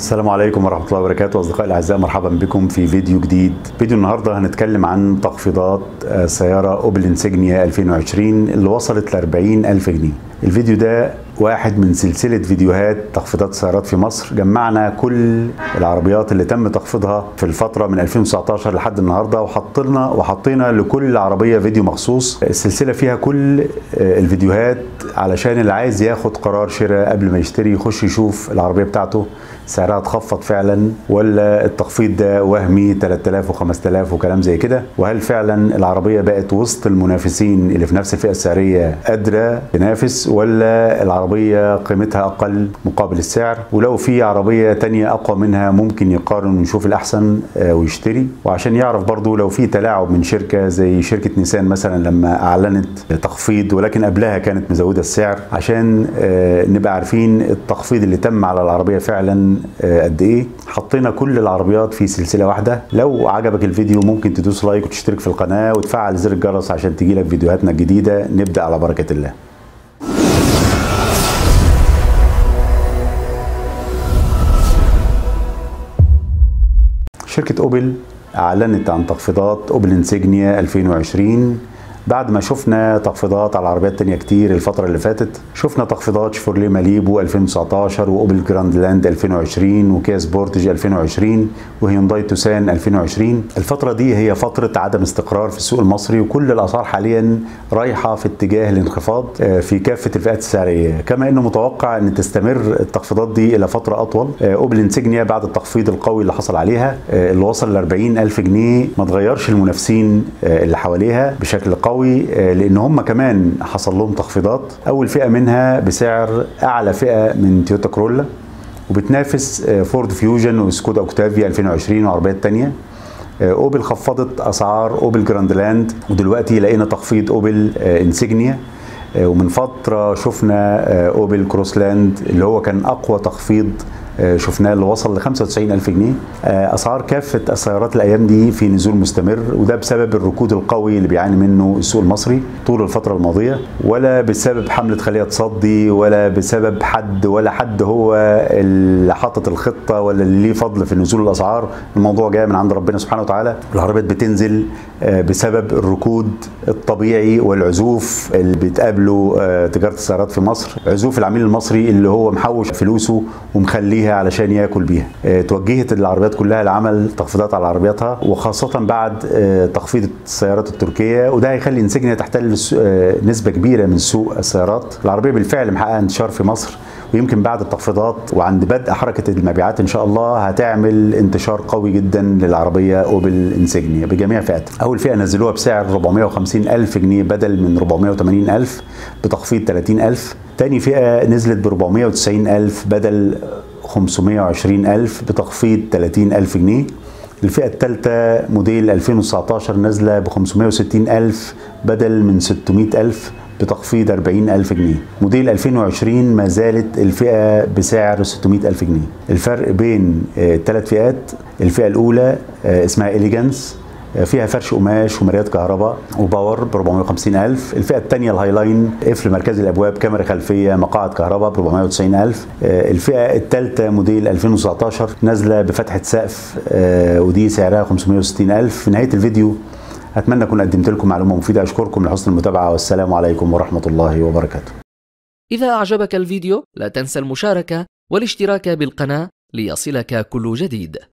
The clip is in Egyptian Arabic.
السلام عليكم ورحمة الله وبركاته أصدقائي الأعزاء مرحبا بكم في فيديو جديد فيديو النهاردة هنتكلم عن تخفيضات آه، سيارة أوبل انسيجنيا 2020 اللي وصلت ل 40 ألف جنيه الفيديو ده واحد من سلسلة فيديوهات تخفيضات السيارات في مصر جمعنا كل العربيات اللي تم تخفيضها في الفترة من 2019 لحد النهاردة وحطينا وحطينا لكل عربية فيديو مخصوص السلسلة فيها كل آه، الفيديوهات علشان اللي عايز ياخد قرار شراء قبل ما يشتري يخش يشوف العربية بتاعته سعرها اتخفض فعلا ولا التخفيض ده وهمي 3000 و5000 وكلام زي كده وهل فعلا العربيه بقت وسط المنافسين اللي في نفس الفئه السعريه قادره تنافس ولا العربيه قيمتها اقل مقابل السعر ولو في عربيه تانية اقوى منها ممكن يقارن ويشوف الاحسن آه، ويشتري وعشان يعرف برضو لو في تلاعب من شركه زي شركه نيسان مثلا لما اعلنت تخفيض ولكن قبلها كانت مزوده السعر عشان آه، نبقى عارفين التخفيض اللي تم على العربيه فعلا آه، قد ايه حطينا كل العربيات في سلسله واحده لو عجبك الفيديو ممكن تدوس لايك وتشترك في القناه وتفعل زر الجرس عشان تجيلك فيديوهاتنا الجديده نبدا على بركه الله شركة أوبل أعلنت عن تخفيضات أوبل انسيجنيا 2020 بعد ما شفنا تخفيضات على عربيات تانية كتير الفترة اللي فاتت شفنا تخفيضات شيفروليه ماليبو 2019 وأوبل جراند لاند 2020 وكيا سبورتج 2020 وهيونداي توسان 2020 الفترة دي هي فترة عدم استقرار في السوق المصري وكل الأسعار حاليا رايحة في اتجاه الانخفاض آه، في كافة الفئات السعرية كما أنه متوقع أن تستمر التخفيضات دي إلى فترة أطول آه، أوبل انسيجنيا بعد التخفيض القوي اللي حصل عليها آه، اللي وصل ل 40 ألف جنيه ما تغيرش المنافسين آه، اللي حواليها بشكل قوي آه، لأن هم كمان حصل لهم تخفيضات أول فئة منها بسعر أعلى فئة من تويوتا كرولا وبتنافس آه، فورد فيوجن وسكودا اوكتافيا 2020 وعربيات تانية آه، اوبل خفضت اسعار اوبل جراند لاند ودلوقتي لقينا تخفيض اوبل آه، انسيجنيا آه، ومن فتره شفنا آه، اوبل كروسلاند اللي هو كان اقوى تخفيض آه، شفناه اللي وصل ل 95 ألف جنيه آه، أسعار كافة السيارات الأيام دي في نزول مستمر وده بسبب الركود القوي اللي بيعاني منه السوق المصري طول الفترة الماضية ولا بسبب حملة خلية تصدي ولا بسبب حد ولا حد هو اللي حاطط الخطة ولا اللي ليه فضل في نزول الأسعار الموضوع جاي من عند ربنا سبحانه وتعالى العربيات بتنزل آه، بسبب الركود الطبيعي والعزوف اللي بتقابله آه، تجارة السيارات في مصر عزوف العميل المصري اللي هو محوش فلوسه ومخليها علشان ياكل بيها آه، توجهت العربيات كلها لعمل تخفيضات على عربياتها وخاصة بعد آه، تخفيض السيارات التركية وده هيخلي انسجنيا تحتل الس- آه، نسبة كبيرة من سوق السيارات العربية بالفعل محققة انتشار في مصر ويمكن بعد التخفيضات وعند بدء حركة المبيعات إن شاء الله هتعمل انتشار قوي جدا للعربية أوبل انسيجنيا بجميع فئاتها أول فئة نزلوها بسعر 450 ألف جنيه بدل من 480 ألف بتخفيض 30 ألف تاني فئة نزلت ب 490 ألف بدل 520 ألف بتخفيض 30 ألف جنيه الفئة الثالثة موديل 2019 نازلة ب 560 ألف بدل من 600 ألف بتخفيض 40 ألف جنيه موديل 2020 ما زالت الفئة بسعر 600 ألف جنيه الفرق بين الثلاث فئات الفئة الأولى آه، اسمها إليجانس فيها فرش قماش ومرايات كهرباء وباور ب 450 ألف الفئة الثانية الهايلاين قفل مركزي الأبواب كاميرا خلفية مقاعد كهرباء ب 490 ألف آه، الفئة الثالثة موديل 2019 نازلة بفتحة سقف آه، ودي سعرها 560 ألف في نهاية الفيديو أتمنى أكون قدمت لكم معلومة مفيدة أشكركم لحسن المتابعة والسلام عليكم ورحمة الله وبركاته إذا أعجبك الفيديو لا تنسى المشاركة والاشتراك بالقناة ليصلك كل جديد